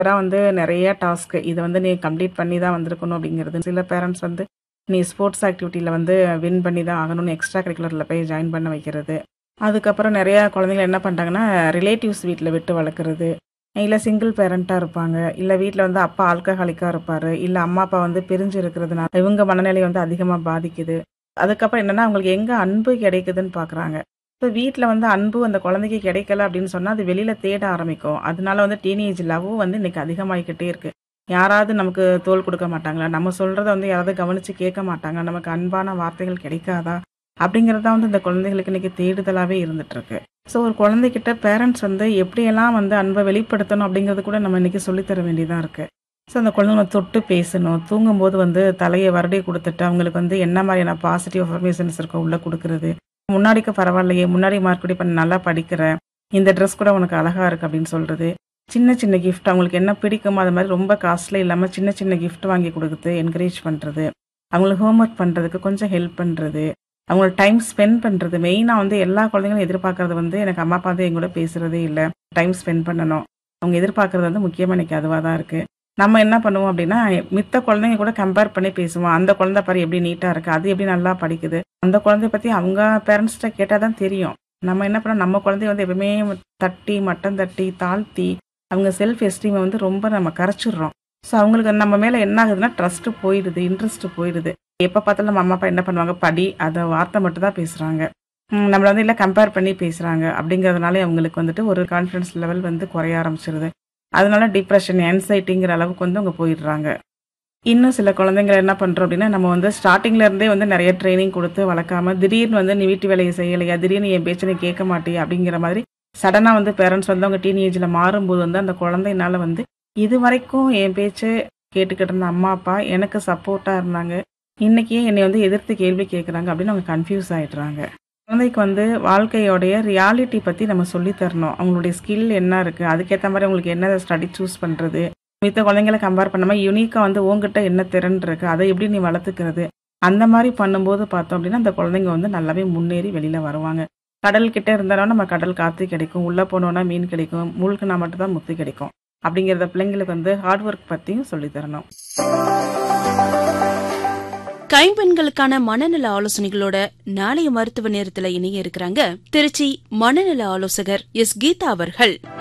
இதெல்லாம் வந்து நிறைய டாஸ்க் இதை வந்து நீ கம்ப்ளீட் பண்ணி தான் வந்திருக்கணும் அப்படிங்கிறது சில பேரண்ட்ஸ் வந்து நீ ஸ்போர்ட்ஸ் ஆக்டிவிட்டியில் வந்து வின் பண்ணி தான் ஆகணும்னு எக்ஸ்ட்ரா கரிக்குலரில் போய் ஜாயின் பண்ண வைக்கிறது அதுக்கப்புறம் நிறையா குழந்தைங்க என்ன பண்ணுறாங்கன்னா ரிலேட்டிவ்ஸ் வீட்டில் விட்டு வளர்க்குறது இல்லை சிங்கிள் பேரண்ட்டாக இருப்பாங்க இல்லை வீட்டில் வந்து அப்பா ஆல்கஹாலிக்காக இருப்பார் இல்லை அம்மா அப்பா வந்து பிரிஞ்சு இருக்கிறதுனால இவங்க மனநிலை வந்து அதிகமாக பாதிக்குது அதுக்கப்புறம் என்னென்னா அவங்களுக்கு எங்கே அன்பு கிடைக்குதுன்னு பார்க்குறாங்க இப்போ வீட்டில் வந்து அன்பு அந்த குழந்தைக்கு கிடைக்கல அப்படின்னு சொன்னால் அது வெளியில் தேட ஆரம்பிக்கும் அதனால வந்து டீனேஜ் லவ்வும் வந்து இன்னைக்கு அதிகமாகிக்கிட்டே இருக்குது யாராவது நமக்கு தோல் கொடுக்க மாட்டாங்களா நம்ம சொல்கிறத வந்து யாராவது கவனித்து கேட்க மாட்டாங்க நமக்கு அன்பான வார்த்தைகள் கிடைக்காதா அப்படிங்கிறது தான் வந்து இந்த குழந்தைகளுக்கு இன்னைக்கு தேடுதலாகவே இருந்துகிட்ருக்கு ஸோ ஒரு குழந்தைகிட்ட பேரண்ட்ஸ் வந்து எப்படியெல்லாம் வந்து அன்பை வெளிப்படுத்தணும் அப்படிங்கிறது கூட நம்ம இன்னைக்கு சொல்லித்தர வேண்டியதாக இருக்குது ஸோ அந்த குழந்தைங்களை தொட்டு பேசணும் தூங்கும்போது வந்து தலையை வருடி கொடுத்துட்டு அவங்களுக்கு வந்து என்ன மாதிரியான பாசிட்டிவ் அஃபர்மேஷன்ஸ் இருக்கோ உள்ளே கொடுக்குறது முன்னாடிக்கு பரவாயில்லையே முன்னாடி மார்க்கடி பண்ண நல்லா படிக்கிற இந்த ட்ரெஸ் கூட உனக்கு அழகா இருக்கு அப்படின்னு சொல்றது சின்ன சின்ன கிஃப்ட் அவங்களுக்கு என்ன பிடிக்குமோ அது மாதிரி ரொம்ப காஸ்ட்லி இல்லாமல் சின்ன சின்ன கிஃப்ட் வாங்கி கொடுக்குறது என்கரேஜ் பண்ணுறது அவங்களுக்கு ஹோம்ஒர்க் பண்ணுறதுக்கு கொஞ்சம் ஹெல்ப் பண்ணுறது அவங்களோட டைம் ஸ்பெண்ட் பண்ணுறது மெயினாக வந்து எல்லா குழந்தைங்களும் எதிர்பார்க்கறது வந்து எனக்கு அம்மா அப்பா வந்து என் கூட பேசுகிறதே இல்லை டைம் ஸ்பெண்ட் பண்ணணும் அவங்க எதிர்பார்க்கறது வந்து முக்கியமாக எனக்கு அதுவாக தான் இருக்குது நம்ம என்ன பண்ணுவோம் அப்படின்னா மித்த குழந்தைங்க கூட கம்பேர் பண்ணி பேசுவோம் அந்த குழந்தை பாரு எப்படி நீட்டாக இருக்குது அது எப்படி நல்லா படிக்குது அந்த குழந்தைய பற்றி அவங்க பேரண்ட்ஸ்கிட்ட கேட்டால் தான் தெரியும் நம்ம என்ன பண்ணோம் நம்ம குழந்தைய வந்து எப்பவுமே தட்டி மட்டம் தட்டி தாழ்த்தி அவங்க செல்ஃப் எஸ்டீமை வந்து ரொம்ப நம்ம கரைச்சிடுறோம் ஸோ அவங்களுக்கு நம்ம மேலே என்ன ஆகுதுன்னா ட்ரஸ்ட்டு போயிடுது இன்ட்ரெஸ்ட் போயிடுது எப்போ பார்த்தாலும் நம்ம அம்மா அப்பா என்ன பண்ணுவாங்க படி அதை வார்த்தை மட்டும் தான் பேசுகிறாங்க நம்மளை வந்து இல்லை கம்பேர் பண்ணி பேசுகிறாங்க அப்படிங்கிறதுனால அவங்களுக்கு வந்துட்டு ஒரு கான்ஃபிடன்ஸ் லெவல் வந்து குறைய ஆரம்பிச்சிருது அதனால டிப்ரெஷன் ஆன்சைட்டிங்கிற அளவுக்கு வந்து அவங்க போயிடுறாங்க இன்னும் சில குழந்தைங்க என்ன பண்ணுறோம் அப்படின்னா நம்ம வந்து ஸ்டார்டிங்ல இருந்தே வந்து நிறைய ட்ரைனிங் கொடுத்து வளர்க்காம திடீர்னு வந்து நீ வீட்டு வேலையை செய்யலையா திடீர்னு என் பேச்சு நீ கேட்க மாட்டியா அப்படிங்கிற மாதிரி சடனாக வந்து பேரண்ட்ஸ் வந்து அவங்க டீனேஜில் மாறும்போது வந்து அந்த குழந்தைனால வந்து இது வரைக்கும் என் பேச்சு கேட்டுக்கிட்டு இருந்த அம்மா அப்பா எனக்கு சப்போர்ட்டாக இருந்தாங்க இன்னைக்கே என்னை வந்து எதிர்த்து கேள்வி கேட்குறாங்க அப்படின்னு அவங்க கன்ஃபியூஸ் ஆயிடுறாங்க குழந்தைக்கு வந்து வாழ்க்கையோடைய ரியாலிட்டி பற்றி நம்ம சொல்லி தரணும் அவங்களுடைய ஸ்கில் என்ன இருக்குது அதுக்கேற்ற மாதிரி அவங்களுக்கு என்ன ஸ்டடி சூஸ் பண்ணுறது மித்த குழந்தைங்களை கம்பேர் பண்ணாமல் யூனிக்காக வந்து உங்ககிட்ட என்ன திறன் இருக்கு அதை எப்படி நீ வளர்த்துக்கிறது அந்த மாதிரி பண்ணும்போது பார்த்தோம் அப்படின்னா அந்த குழந்தைங்க வந்து நல்லாவே முன்னேறி வெளியில் வருவாங்க கடல் கிட்ட இருந்தாலும் நம்ம கடல் காற்று கிடைக்கும் உள்ளே போனோன்னா மீன் கிடைக்கும் மூழ்கினா மட்டும்தான் முத்து கிடைக்கும் அப்படிங்கிறத பிள்ளைங்களுக்கு வந்து ஹார்ட் ஒர்க் பற்றியும் சொல்லித்தரணும் கைம்பெண்களுக்கான மனநல ஆலோசனைகளோட நாளைய மருத்துவ நேரத்துல இணைய இருக்கிறாங்க திருச்சி மனநல ஆலோசகர் எஸ் கீதா அவர்கள்